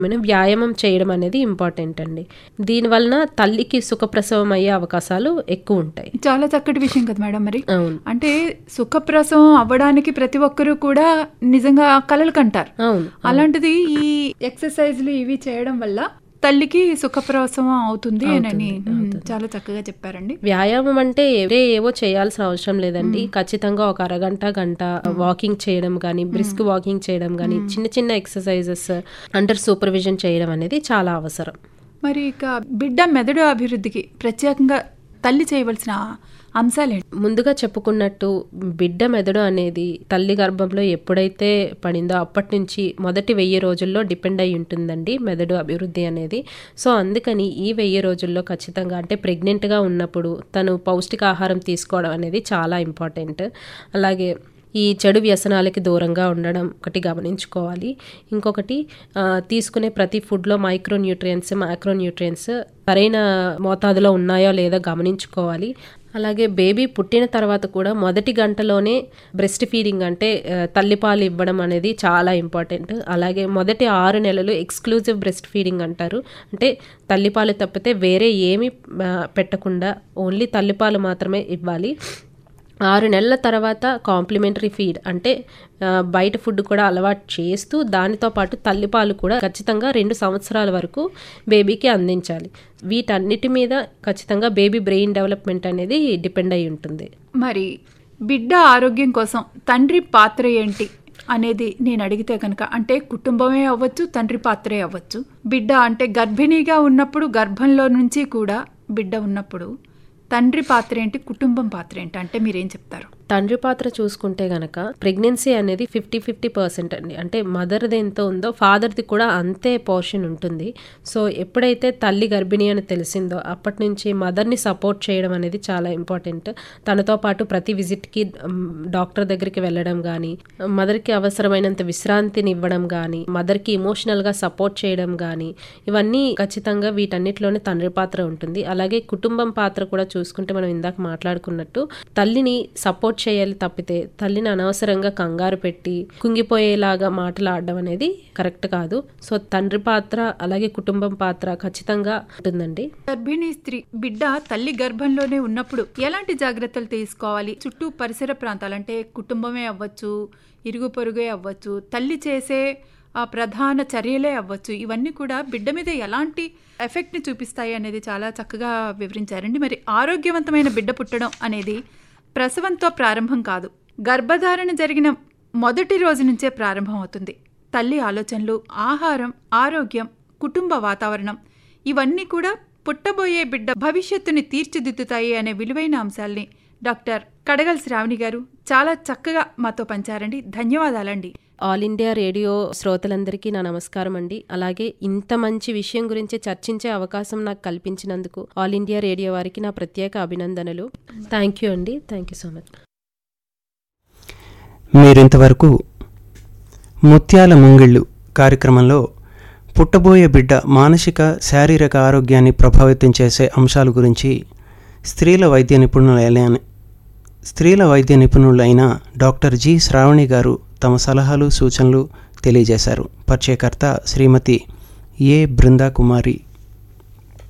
మనం వ్యాయామం చేయడం అనేది ఇంపార్టెంట్ అండి దీనివలన తల్లికి సుఖప్రసవం అయ్యే అవకాశాలు ఎక్కువ ఉంటాయి చాలా చక్కటి విషయం కదా మేడం మరి అవును అంటే సుఖప్రసవం అవ్వడానికి ప్రతి ఒక్కరూ కూడా నిజంగా కలలు కంటారు అవును అలాంటిది ఈ ఎక్సర్సైజ్లు ఇవి చేయడం వల్ల తల్లికి సుఖప్రసవం అవుతుంది అని ఉమ్, చాలా చక్కగా చెప్పారండి వ్యాయామం అంటే వేరే ఏవో చేయాల్సిన అవసరం లేదండి ఖచ్చితంగా ఒక అరగంట గంట వాకింగ్ చేయడం కానీ బ్రిస్క్ వాకింగ్ చేయడం కానీ చిన్న చిన్న ఎక్సర్సైజెస్ అండర్ సూపర్విజన్ చేయడం అనేది చాలా అవసరం మరి ఇక బిడ్డ మెదడు అభివృద్ధికి ప్రత్యేకంగా తల్లి చేయవలసిన అంశాలేంటి ముందుగా చెప్పుకున్నట్టు బిడ్డ మెదడు అనేది తల్లి గర్భంలో ఎప్పుడైతే పడిందో అప్పటి నుంచి మొదటి వెయ్యి రోజుల్లో డిపెండ్ అయి ఉంటుందండి మెదడు అభివృద్ధి అనేది సో అందుకని ఈ వెయ్యి రోజుల్లో ఖచ్చితంగా అంటే ప్రెగ్నెంట్గా ఉన్నప్పుడు తను పౌష్టికాహారం తీసుకోవడం అనేది చాలా ఇంపార్టెంట్ అలాగే ఈ చెడు వ్యసనాలకి దూరంగా ఉండడం ఒకటి గమనించుకోవాలి ఇంకొకటి ఆ, తీసుకునే ప్రతి ఫుడ్లో మైక్రో న్యూట్రియంట్స్ మైక్రో న్యూట్రియంట్స్ సరైన మోతాదులో ఉన్నాయో లేదో గమనించుకోవాలి అలాగే బేబీ పుట్టిన తర్వాత కూడా మొదటి గంటలోనే బ్రెస్ట్ ఫీడింగ్ అంటే ఆ, తల్లిపాలు ఇవ్వడం అనేది చాలా ఇంపార్టెంట్ అలాగే మొదటి ఆరు నెలలు ఎక్స్క్లూజివ్ బ్రెస్ట్ ఫీడింగ్ అంటారు అంటే తల్లిపాలు తప్పితే వేరే ఏమీ ఆ, పెట్టకుండా ఓన్లీ తల్లిపాలు మాత్రమే ఇవ్వాలి ఆరు నెలల తర్వాత కాంప్లిమెంటరీ ఫీడ్ అంటే ఆ, బయట ఫుడ్ కూడా అలవాటు చేస్తూ దానితో పాటు తల్లిపాలు కూడా ఖచ్చితంగా రెండు సంవత్సరాల వరకు బేబీకి అందించాలి వీటన్నిటి మీద ఖచ్చితంగా బేబీ బ్రెయిన్ డెవలప్మెంట్ అనేది డిపెండ్ అయి ఉంటుంది మరి బిడ్డ ఆరోగ్యం కోసం తండ్రి పాత్ర ఏంటి అనేది నేను అడిగితే కనుక అంటే కుటుంబమే అవ్వచ్చు తండ్రి పాత్రే అవ్వచ్చు బిడ్డ అంటే గర్భిణీగా ఉన్నప్పుడు గర్భంలో నుంచి కూడా బిడ్డ ఉన్నప్పుడు తండ్రి పాత్ర ఏంటి కుటుంబం పాత్ర ఏంటి అంటే మీరేం చెప్తారు తండ్రి పాత్ర చూసుకుంటే గనక ప్రెగ్నెన్సీ అనేది ఫిఫ్టీ ఫిఫ్టీ పర్సెంట్ అండి అంటే మదర్ది ఎంత ఉందో ఫాదర్ది కూడా అంతే పోర్షన్ ఉంటుంది సో ఎప్పుడైతే తల్లి గర్భిణి అని తెలిసిందో అప్పటి నుంచి మదర్ని సపోర్ట్ చేయడం అనేది చాలా ఇంపార్టెంట్ తనతో పాటు ప్రతి విజిట్కి డాక్టర్ దగ్గరికి వెళ్ళడం కానీ మదర్కి అవసరమైనంత విశ్రాంతిని ఇవ్వడం కానీ మదర్కి ఇమోషనల్గా సపోర్ట్ చేయడం కానీ ఇవన్నీ ఖచ్చితంగా వీటన్నిటిలోనే తండ్రి పాత్ర ఉంటుంది అలాగే కుటుంబం పాత్ర కూడా చూసుకుంటే మనం ఇందాక మాట్లాడుకున్నట్టు తల్లిని సపోర్ట్ చేయాలి తప్పితే తల్లిని అనవసరంగా కంగారు పెట్టి కుంగిపోయేలాగా మాటలాడడం అనేది కరెక్ట్ కాదు సో తండ్రి పాత్ర అలాగే కుటుంబం పాత్ర ఖచ్చితంగా ఉంటుందండి గర్భిణీ స్త్రీ బిడ్డ తల్లి గర్భంలోనే ఉన్నప్పుడు ఎలాంటి జాగ్రత్తలు తీసుకోవాలి చుట్టూ పరిసర ప్రాంతాలు అంటే కుటుంబమే అవ్వచ్చు ఇరుగు పొరుగే అవ్వచ్చు తల్లి చేసే ఆ ప్రధాన చర్యలే అవ్వచ్చు ఇవన్నీ కూడా బిడ్డ మీద ఎలాంటి ఎఫెక్ట్ని చూపిస్తాయి అనేది చాలా చక్కగా వివరించారండి మరి ఆరోగ్యవంతమైన బిడ్డ పుట్టడం అనేది ప్రసవంతో ప్రారంభం కాదు గర్భధారణ జరిగిన మొదటి రోజు నుంచే ప్రారంభం అవుతుంది తల్లి ఆలోచనలు ఆహారం ఆరోగ్యం కుటుంబ వాతావరణం ఇవన్నీ కూడా పుట్టబోయే బిడ్డ భవిష్యత్తుని తీర్చిదిద్దుతాయి అనే విలువైన అంశాల్ని డాక్టర్ కడగల్ శ్రావణి గారు చాలా చక్కగా మాతో పంచారండి ధన్యవాదాలండి ఆల్ ఇండియా రేడియో శ్రోతలందరికీ నా నమస్కారం అండి అలాగే ఇంత మంచి విషయం గురించి చర్చించే అవకాశం నాకు కల్పించినందుకు ఆల్ ఇండియా రేడియో వారికి నా ప్రత్యేక అభినందనలు థ్యాంక్ యూ అండి థ్యాంక్ యూ సో మచ్ మీరింతవరకు ముత్యాల ముంగిళ్ళు కార్యక్రమంలో పుట్టబోయే బిడ్డ మానసిక శారీరక ఆరోగ్యాన్ని ప్రభావితం చేసే అంశాల గురించి స్త్రీల వైద్య నిపుణులైన స్త్రీల వైద్య నిపుణులైన డాక్టర్ జి శ్రావణి గారు తమ సలహాలు సూచనలు తెలియజేశారు పరిచయకర్త శ్రీమతి ఏ బృందా కుమారి